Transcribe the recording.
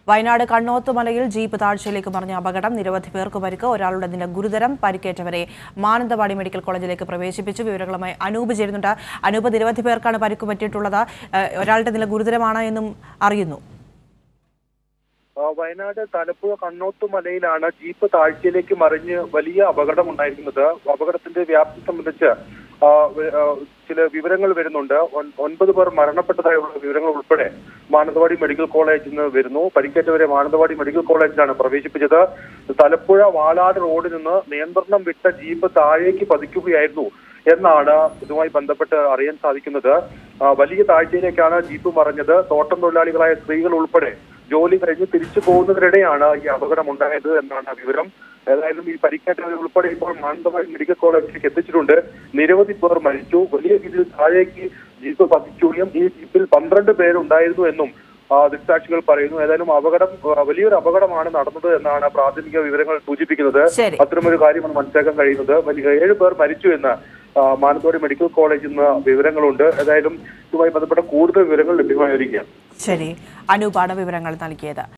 Wayanad കണ്ണോത്തുമലയിൽ jeep താഴ്ചയിലേക്ക് മറിഞ്ഞ അപകടം നിരവധി പേർക്ക് പരിക്ക് ഒരാളുടെ നില ഗുരുതരം പരിക്കേറ്റവരെ മാനന്തവാടി മെഡിക്കൽ കോളേജിലേക്ക് പ്രവേശിപ്പിച്ചു വിവരങ്ങളുമായി അനൂപ് ചേരുന്നുണ്ട് അനൂപ് നിരവധി പേർക്കാണ് പരിക്ക് പറ്റിയിട്ടുള്ളത് ഏഹ് ഒരാളുടെ നില ഗുരുതരമാണ് എന്നും അറിയുന്നു ആ, വയനാട് തലപ്പുഴ കണ്ണോത്തുമലയിലാണ് ജീപ്പ് താഴ്ചയിലേക്ക് മറിഞ്ഞ് വലിയ അപകടം ഉണ്ടായിരിക്കുന്നത് അപകടത്തിന്റെ വ്യാപ്തി സംബന്ധിച്ച് ആ, വ- ആ, ചില വിവരങ്ങൾ വരുന്നുണ്ട് ഒൻ- ഒൻപത് പേർ മരണപ്പെട്ടതായുള്ള വിവരങ്ങൾ ഉൾപ്പെടെ മാനന്തവാടി മെഡിക്കൽ കോളേജിൽ നിന്ന് വരുന്നു പരിക്കേറ്റവരെ മാനന്തവാടി മെഡിക്കൽ കോളേജിലാണ് പ്രവേശിപ്പിച്ചത് തലപ്പുഴ വാളാട് റോഡിൽ നിന്ന് നിയന്ത്രണം വിട്ട ജീപ്പ് താഴേക്ക് പതിക്കുകയായിരുന്നു എന്നാണ് ഇതുമായി ബന്ധപ്പെട്ട് അറിയാൻ സാധിക്കുന്നത് ആ, വലിയ താഴ്ചയിലേക്കാണ് ജീപ്പ് മറിഞ്ഞത് തോട്ടം തൊഴിലാളികളായ സ്ത്രീകൾ ഉൾപ്പെടെ ജോലി കഴിഞ്ഞ് തിരിച്ചു പോകുന്നതിനിടെയാണ് ഈ അപകടം ഉണ്ടായത് എന്നാണ് വിവരം ഏതായാലും ഈ പരിക്കേറ്റവർ ഉൾപ്പെടെ ഇപ്പോൾ മാനന്തവാടി മെഡിക്കൽ കോളേജിലേക്ക് എത്തിച്ചിട്ടുണ്ട് നിരവധി പേർ മരിച്ചു വലിയ രീതിയിൽ താഴേക്ക് ജീപ്പ് പതിക്കുകയും ഈ ജീപ്പിൽ പന്ത്രണ്ട് പേരുണ്ടായിരുന്നു എന്നും ആ, ദൃക്സാക്ഷികൾ പറയുന്നു ഏതായാലും അപകടം ആ, വലിയൊരു അപകടമാണ് നടന്നത് എന്നാണ് പ്രാഥമിക വിവരങ്ങൾ സൂചിപ്പിക്കുന്നത് ശരി. അത്തരമൊരു കാര്യമാണ് മനസ്സിലാക്കാൻ കഴിയുന്നത് വലിയ ഏഴ് പേർ മരിച്ചു എന്ന് ആ, മാനന്തവാടി മെഡിക്കൽ കോളേജിൽ നിന്ന് വിവരങ്ങളുണ്ട് ഏതായാലും ഇതുമായി ബന്ധപ്പെട്ട കൂടുതൽ വിവരങ്ങൾ ലഭ്യമായി വരികയാണ് ശരി അനൂപാണ് വിവരങ്ങൾ നൽകിയത്